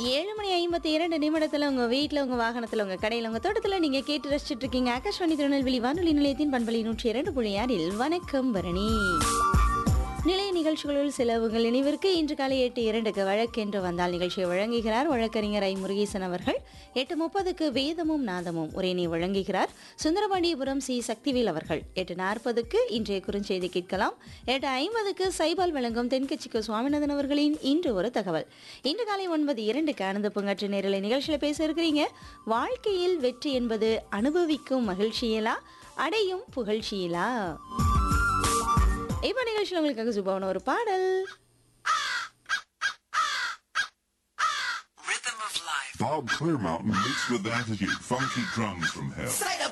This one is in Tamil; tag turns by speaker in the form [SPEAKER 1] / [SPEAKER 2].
[SPEAKER 1] ஏழு மணி ஐம்பத்தி இரண்டு நிமிடத்துல உங்க வீட்ல உங்க வாகனத்துல உங்க கடையில உங்க தோட்டத்துல நீங்க கேட்டு ரசிச்சிட்டு இருக்கீங்க ஆகாஷ்வாணி திருநெல்வேலி வானொலி நிலையத்தின் பண்பலி நூற்றி இரண்டு புள்ளி ஆறில் வணக்கம் பரணி நிலைய நிகழ்ச்சிகளுள் சில உங்கள் நினைவிற்கு இன்று காலை எட்டு இரண்டுக்கு வழக்கென்று வந்தால் நிகழ்ச்சியை வழங்குகிறார் வழக்கறிஞர் ஐ முருகேசன் அவர்கள் எட்டு முப்பதுக்கு வேதமும் நாதமும் உரையினை வழங்குகிறார் சுந்தரபாண்டியபுரம் சி சக்திவேல் அவர்கள் எட்டு நாற்பதுக்கு இன்றைய குறுஞ்செய்தி கேட்கலாம் எட்டு ஐம்பதுக்கு சைபால் வழங்கும் தென்கட்சிக்கு சுவாமிநாதன் அவர்களின் இன்று ஒரு தகவல் இன்று காலை ஒன்பது இரண்டுக்கு ஆனந்த பங்காற்று நேரலை நிகழ்ச்சியில் பேச இருக்கிறீங்க வாழ்க்கையில் வெற்றி என்பது அனுபவிக்கும் மகிழ்ச்சியிலா அடையும் புகழ்ச்சியிலா இப்போ நிகழ்ச்சியில் உங்களுக்காக சுபாவன ஒரு பாடல்
[SPEAKER 2] Rhythm of life.
[SPEAKER 3] Bob Clearmountain mixed with attitude, funky drums from hell.
[SPEAKER 2] Say the